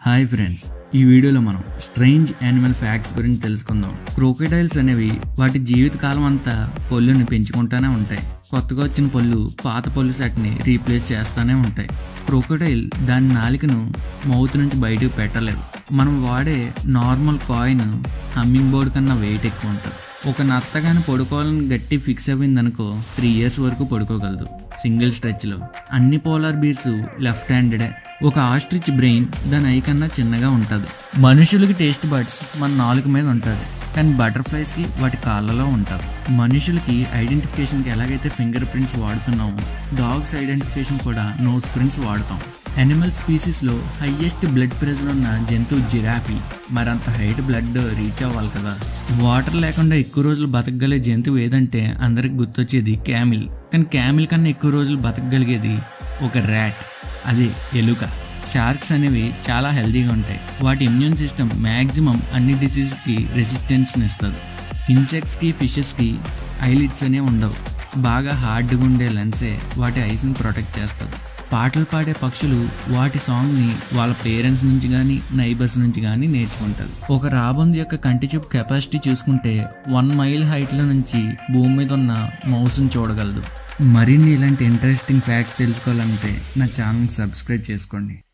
hi friends ఈ వీడియోలో మనం స్ట్రేంజ్ యానిమల్ ఫ్యాక్ట్స్ గురించి తెలుసుకుందాం క్రోకోడైల్స్ అనేవి వాటి జీవితకాలం అంతా పొల్లుని పెంచుకుంటానే ఉంటాయి కొత్తగా వచ్చిన పళ్ళు పాత పళ్ళు సెట్ని రీప్లేస్ చేస్తానే ఉంటాయి క్రోకోడైల్ దాని నాలికను మౌత్ నుంచి బయటకు పెట్టలేదు మనం వాడే నార్మల్ కాయిన్ హమ్మింగ్ బోర్డ్ కన్నా వెయిట్ ఎక్కువ ఉంటుంది ఒక నత్తగాని పడుకోవాలని గట్టి ఫిక్స్ అయిందనుకో త్రీ ఇయర్స్ వరకు పడుకోగలదు సింగిల్ స్ట్రెచ్లో అన్ని పోలార్ బీర్స్ లెఫ్ట్ హ్యాండెడే ఒక ఆస్ట్రిచ్ బ్రెయిన్ దాని ఐ కన్నా చిన్నగా ఉంటుంది మనుషులకి టేస్ట్ బడ్స్ మన నాలుగు మీద ఉంటుంది కానీ బటర్ఫ్లైస్కి వాటి కాళ్ళలో ఉంటుంది మనుషులకి ఐడెంటిఫికేషన్కి ఎలాగైతే ఫింగర్ ప్రింట్స్ వాడుతున్నామో డాగ్స్ ఐడెంటిఫికేషన్ కూడా నోస్ ప్రింట్స్ వాడతాం అనిమల్ స్పీసీస్లో హయ్యెస్ట్ బ్లడ్ ప్రెషర్ ఉన్న జంతువు జిరాఫీ మరంత హైట్ బ్లడ్ రీచ్ అవ్వాలి కదా వాటర్ లేకుండా ఎక్కువ రోజులు బతకగలే జంతువు ఏదంటే అందరికి గుర్తొచ్చేది క్యామిల్ కానీ క్యామిల్ కన్నా ఎక్కువ రోజులు బతకగలిగేది ఒక ర్యాట్ అదే ఎలుక షార్క్స్ అనేవి చాలా హెల్తీగా ఉంటాయి వాటి ఇమ్యూన్ సిస్టమ్ మ్యాక్సిమం అన్ని డిసీజ్కి రెసిస్టెన్స్ని ఇస్తుంది ఇన్సెక్ట్స్కి ఫిషెస్కి ఐలిడ్స్ అనేవి ఉండవు బాగా హార్డ్గా ఉండే లెన్సే వాటి ఐస్ని ప్రొటెక్ట్ చేస్తుంది పాటలు పాడే పక్షులు వాటి సాంగ్ని వాళ్ళ పేరెంట్స్ నుంచి కానీ నైబర్స్ నుంచి కానీ నేర్చుకుంటుంది ఒక రాబందు యొక్క కంటి చూపు కెపాసిటీ చూసుకుంటే వన్ మైల్ హైట్లో నుంచి భూమి మీద ఉన్న మౌస్ని చూడగలదు మరిన్ని ఇలాంటి ఇంట్రెస్టింగ్ ఫ్యాక్ట్స్ తెలుసుకోవాలంటే నా ఛానల్ సబ్స్క్రైబ్ చేసుకోండి